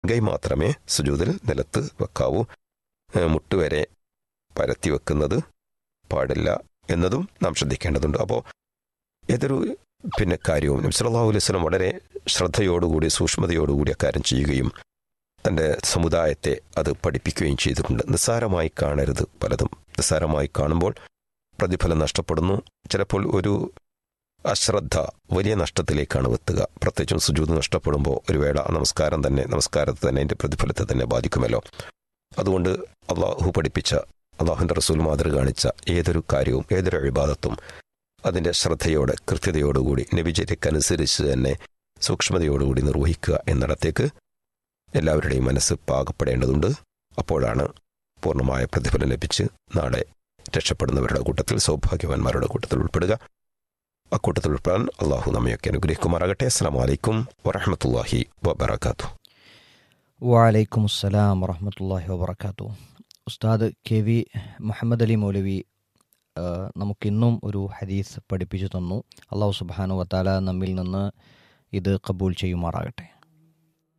കൈ മാത്രമേ സുജൂദിൽ നിലത്ത് വെക്കാവൂ ഏ, മുട്ടുവരെ പരത്തി വെക്കുന്നത് പാടില്ല എന്നതും നാം ശ്രദ്ധിക്കേണ്ടതുണ്ട് അപ്പോൾ ഏതൊരു പിന്നെ കാര്യവും നബി സല്ലല്ലാഹു അലൈഹി വസല്ലം വളരെ ശ്രദ്ധയോടുകൂടി സൂക്ഷ്മതയോടുകൂടി അക്കാര്യം ചെയ്യുകയും തൻ്റെ സമുദായത്തെ അത് പഠിപ്പിക്കുകയും ചെയ്തിട്ടുണ്ട് നിസ്സാരമായി കാണരുത് പലതും നിസ്സാരമായി കാണുമ്പോൾ പ്രതിഫലം നഷ്ടപ്പെടുന്നു ചിലപ്പോൾ ഒരു അശ്രദ്ധ വലിയ നഷ്ടത്തിലേക്കാണ് എത്തുക പ്രത്യേകിച്ചും സുജൂത് നഷ്ടപ്പെടുമ്പോൾ ഒരു വേള ആ നമസ്കാരം തന്നെ നമസ്കാരത്തെ തന്നെ അതിൻ്റെ പ്രതിഫലത്തെ തന്നെ ബാധിക്കുമല്ലോ അതുകൊണ്ട് അള്ളാഹു പഠിപ്പിച്ച അള്ളാഹുൻ്റെ റസൂൽ മാതൃ കാണിച്ച ഏതൊരു കാര്യവും ഏതൊരു അഴിബാദത്തും അതിൻ്റെ ശ്രദ്ധയോടെ കൃത്യതയോടുകൂടി നബിചര്യക്കനുസരിച്ച് തന്നെ സൂക്ഷ്മതയോടുകൂടി നിർവഹിക്കുക എന്നിടത്തേക്ക് എല്ലാവരുടെയും മനസ്സ് പാകപ്പെടേണ്ടതുണ്ട് അപ്പോഴാണ് പൂർണ്ണമായ പ്രതിഫലം ലഭിച്ച് നാളെ രക്ഷപ്പെടുന്നവരുടെ കൂട്ടത്തിൽ സൗഭാഗ്യവാന്മാരുടെ കൂട്ടത്തിൽ ഉൾപ്പെടുക അക്കൂട്ടത്തിൽ ഉൾപ്പെടാൻ അള്ളാഹു നമ്മയൊക്കെ അനുഗ്രഹിക്കുമാറാകട്ടെ അസ്സാം വലൈക്കും വറഹമത്തല്ലാഹി വബർക്കാത്തു വലൈക്കും അസ്സലാം വറഹമത്തല്ലാഹി വബർക്കാത്തു ഉസ്താദ് കെ വി മുഹമ്മദ് അലി മൗലവി ആ, നമുക്കിന്നും ഒരു ഹദീസ് പഠിപ്പിച്ചു തന്നു അള്ളാഹു സുബാനു വത്താല നമ്മിൽ നിന്ന് ഇത് കബൂൽ ചെയ്യുമാറാകട്ടെ